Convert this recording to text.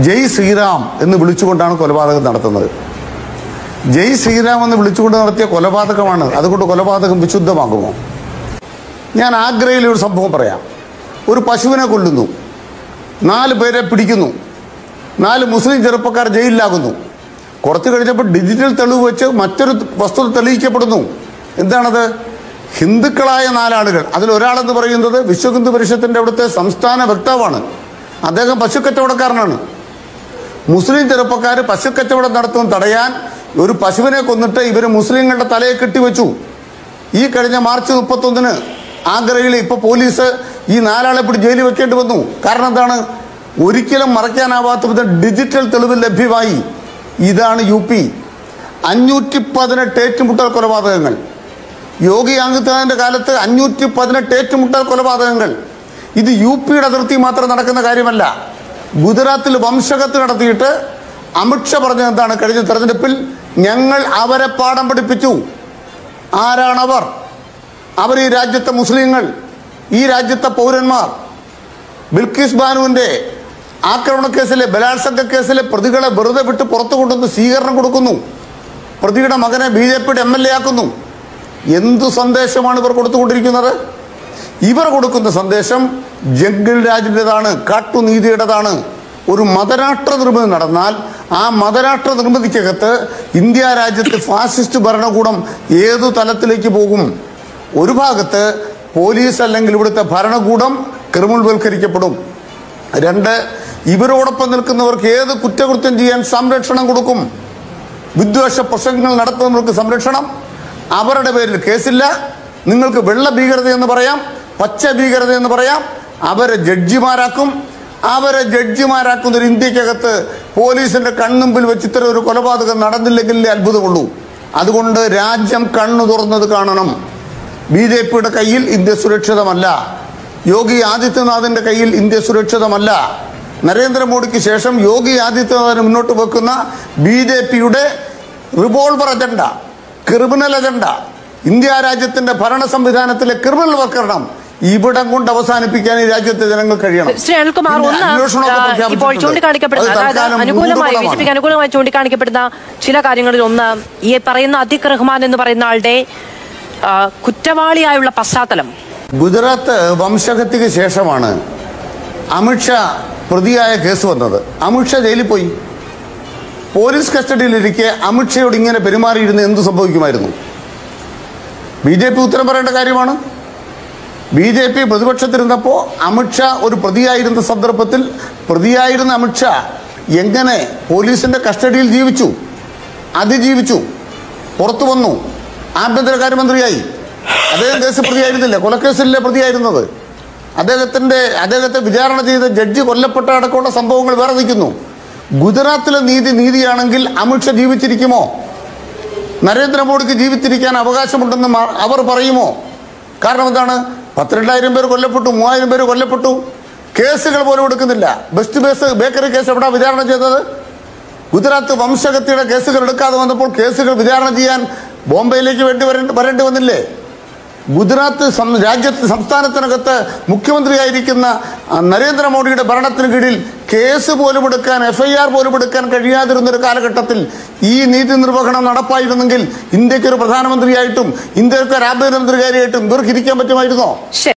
ജയ് ശ്രീറാം എന്ന് വിളിച്ചുകൊണ്ടാണ് കൊലപാതകം നടത്തുന്നത് ജയ് ശ്രീറാം എന്ന് വിളിച്ചുകൊണ്ട് നടത്തിയ കൊലപാതകമാണ് അതുകൊണ്ട് കൊലപാതകം വിശുദ്ധമാകുമോ ഞാൻ ആഗ്രയിലെ ഒരു സംഭവം പറയാം ഒരു പശുവിനെ കൊല്ലുന്നു നാല് പേരെ പിടിക്കുന്നു നാല് മുസ്ലിം ചെറുപ്പക്കാർ ജയിലിലാകുന്നു കുറച്ച് കഴിഞ്ഞപ്പോൾ ഡിജിറ്റൽ തെളിവ് വെച്ച് മറ്റൊരു വസ്തുത തെളിയിക്കപ്പെടുന്നു എന്താണത് ഹിന്ദുക്കളായ നാലാളുകൾ അതിലൊരാളെന്ന് പറയുന്നത് വിശ്വ ഹിന്ദു പരിഷത്തിന്റെ അവിടുത്തെ സംസ്ഥാന വക്താവാണ് അദ്ദേഹം പശുക്കച്ചവടക്കാരനാണ് മുസ്ലിം ചെറുപ്പക്കാർ പശുക്കച്ചവടം നടത്തുന്നത് തടയാൻ ഒരു പശുവിനെ കൊന്നിട്ട് ഇവർ മുസ്ലിങ്ങളുടെ തലയെ കെട്ടിവെച്ചു ഈ കഴിഞ്ഞ മാർച്ച് മുപ്പത്തൊന്നിന് ആഗ്രയിൽ ഇപ്പൊ പോലീസ് ഈ നാലാളെ പിടി ജയിലിൽ വെക്കേണ്ടി വന്നു കാരണം എന്താണ് ഒരിക്കലും മറയ്ക്കാനാവാത്ത വിധം ഡിജിറ്റൽ തെളിവ് ലഭ്യമായി ഇതാണ് യു പി അഞ്ഞൂറ്റി പതിനെട്ട് ഏറ്റുമുട്ടൽ കൊലപാതകങ്ങൾ യോഗി ആദിത്യനാഥിന്റെ കാലത്ത് അഞ്ഞൂറ്റി പതിനെട്ട് ഏറ്റുമുട്ടൽ കൊലപാതകങ്ങൾ ഇത് യു പിയുടെ അതിർത്തി മാത്രം നടക്കുന്ന കാര്യമല്ല ഗുജറാത്തിൽ വംശകത്ത് നടത്തിയിട്ട് അമിത്ഷാ പറഞ്ഞത് എന്താണ് കഴിഞ്ഞ തെരഞ്ഞെടുപ്പിൽ ഞങ്ങൾ അവരെ പാഠം പഠിപ്പിച്ചു ആരാണവർ അവർ ഈ രാജ്യത്തെ മുസ്ലിങ്ങൾ ഈ രാജ്യത്തെ പൗരന്മാർ ബിൽക്കിസ് ബാനുവിന്റെ ആക്രമണ കേസിലെ ബലാത്സംഗ കേസിലെ പ്രതികളെ വെറുതെ വിട്ട് പുറത്തു കൊണ്ടുവന്ന് സ്വീകരണം കൊടുക്കുന്നു പ്രതിയുടെ മകനെ ബി ജെ പിയുടെ എം എൽ എ ആക്കുന്നു എന്തു സന്ദേശമാണ് ഇവർ കൊടുത്തുകൊണ്ടിരിക്കുന്നത് ഇവർ കൊടുക്കുന്ന സന്ദേശം ജംഗിൾ രാജിൻ്റെതാണ് കാട്ടുനീതിയുടേതാണ് ഒരു മതരാഷ്ട്ര നിർമ്മിതി നടന്നാൽ ആ മതരാഷ്ട്ര നിർമ്മിതിക്കകത്ത് ഇന്ത്യ രാജ്യത്ത് ഫാസിസ്റ്റ് ഭരണകൂടം ഏതു തലത്തിലേക്ക് പോകും ഒരു ഭാഗത്ത് പോലീസ് അല്ലെങ്കിൽ ഇവിടുത്തെ ഭരണകൂടം ക്രിമിനൽവൽക്കരിക്കപ്പെടും രണ്ട് ഇവരോടൊപ്പം നിൽക്കുന്നവർക്ക് ഏത് കുറ്റകൃത്യം ചെയ്യാൻ സംരക്ഷണം കൊടുക്കും വിദ്വേഷ പ്രസംഗങ്ങൾ നടത്തുന്നവർക്ക് സംരക്ഷണം അവരുടെ പേരിൽ കേസില്ല നിങ്ങൾക്ക് വെള്ള ഭീകരത എന്ന് പറയാം പച്ച ഭീകരത എന്ന് പറയാം അവരെ ജഡ്ജിമാരാക്കും അവരെ ജഡ്ജിമാരാക്കുന്ന ഒരു ഇന്ത്യക്കകത്ത് പോലീസിന്റെ കൺമുമ്പിൽ വെച്ച് ഇത്തരം ഒരു കൊലപാതകം നടന്നില്ലെങ്കിലേ അത്ഭുതമുള്ളൂ അതുകൊണ്ട് രാജ്യം കണ്ണു തുറന്നത് കാണണം ബി ജെ പിയുടെ കയ്യിൽ ഇന്ത്യ സുരക്ഷിതമല്ല യോഗി ആദിത്യനാഥിന്റെ കയ്യിൽ ഇന്ത്യ സുരക്ഷിതമല്ല നരേന്ദ്രമോദിക്ക് ശേഷം യോഗി ആദിത്യനാഥിന് മുന്നോട്ട് വെക്കുന്ന ബി ജെ പിയുടെ revolver agenda criminal agenda India രാജ്യത്തിന്റെ ഭരണ സംവിധാനത്തിലെ ക്രിമിനൽ വൽക്കരണം ഇവിടം കൊണ്ട് അവസാനിപ്പിക്കാൻ ഈ രാജ്യത്തെ ജനങ്ങൾ കഴിയണം ശ്രീ അനിൽകുമാർ പിന്നെ ഒന്ന് അന്വേഷണമൊക്കെ ആ, ഇപ്പോൾ പ്രഖ്യാപിച്ചിട്ടുണ്ട്. ചൂണ്ടിക്കാണിക്കപ്പെടുന്ന അത് അതായത് തൽക്കാലം അനുകൂലമായി ബി ജെ മൂടുപടമാണ്. പിക്ക് അനുകൂലമായി ചൂണ്ടിക്കാണിക്കപ്പെടുന്ന ചില കാര്യങ്ങളിൽ ഒന്ന് ഈ പറയുന്ന അതിഖ് റഹ്മാൻ എന്ന് പറയുന്ന ആളുടെ ആ, കുറ്റവാളിയായുള്ള പശ്ചാത്തലം ഗുജറാത്ത് വംശഹത്യക്ക് ശേഷമാണ് അമിത്ഷാ പ്രതിയായ കേസ് വന്നത് അമിത്ഷാ ജയിലിൽ പോയി പോലീസ് കസ്റ്റഡിയിലിരിക്കെ അമിത്ഷയോട് ഇങ്ങനെ പെരുമാറിയിരുന്ന് എന്ത് സംഭവിക്കുമായിരുന്നു ബി ജെ പി ഉത്തരം പറയേണ്ട കാര്യമാണ് ബി ജെ പി പ്രതിപക്ഷത്തിരുന്നപ്പോൾ അമിത്ഷാ ഒരു പ്രതിയായിരുന്ന സന്ദർഭത്തിൽ പ്രതിയായിരുന്ന അമിത്ഷാ എങ്ങനെ പോലീസിന്റെ കസ്റ്റഡിയിൽ ജീവിച്ചു അതിജീവിച്ചു പുറത്തു വന്നു ആഭ്യന്തരകാര്യമന്ത്രിയായി അദ്ദേഹം കേസ് പ്രതിയായിരുന്നില്ല കൊലക്കേസിലെ പ്രതിയായിരുന്നത് അദ്ദേഹത്തിന്റെ അദ്ദേഹത്തെ വിചാരണ ചെയ്ത ജഡ്ജി കൊല്ലപ്പെട്ട അടക്കമുള്ള സംഭവങ്ങൾ വേറെ നിൽക്കുന്നു ഗുജറാത്തിലെ നീതി നീതിയാണെങ്കിൽ അമിത്ഷാ ജീവിച്ചിരിക്കുമോ നരേന്ദ്രമോദിക്ക് ജീവിച്ചിരിക്കാൻ അവകാശമുണ്ടെന്ന് മ- അവർ പറയുമോ കാരണം എന്താണ് പത്തിരണ്ടായിരം പേർ കൊല്ലപ്പെട്ടു മൂവായിരം പേര് കൊല്ലപ്പെട്ടു കേസുകൾ പോലും എടുക്കുന്നില്ല ബെസ്റ്റ് ബേസ് ബേക്കറി കേസ് എവിടെ വിചാരണ ചെയ്തത് ഗുജറാത്ത് വംശഹത്യയുടെ കേസുകൾ എടുക്കാതെ വന്നപ്പോൾ കേസുകൾ വിചാരണ ചെയ്യാൻ ബോംബെയിലേക്ക് വേണ്ടി വരേണ്ടി വരേണ്ടി വന്നില്ലേ ഗുജറാത്ത് സം- രാജ്യത്ത് സംസ്ഥാനത്തിനകത്ത് മുഖ്യമന്ത്രിയായിരിക്കുന്ന ആ, നരേന്ദ്രമോദിയുടെ ഭരണത്തിന് കീഴിൽ കേസ് പോലും എടുക്കാൻ എഫ്ഐആർ പോലും എടുക്കാൻ കഴിയാതിരുന്ന ഒരു കാലഘട്ടത്തിൽ ഈ നീതി നിർവഹണം നടപ്പായിരുന്നെങ്കിൽ ഇന്ത്യക്ക് ഒരു പ്രധാനമന്ത്രിയായിട്ടും ഇന്ത്യക്ക് ഒരു ആഭ്യന്തരമന്ത്രിയായിട്ടും ഇവർക്ക് ഇരിക്കാൻ പറ്റുമായിരുന്നോ ശരി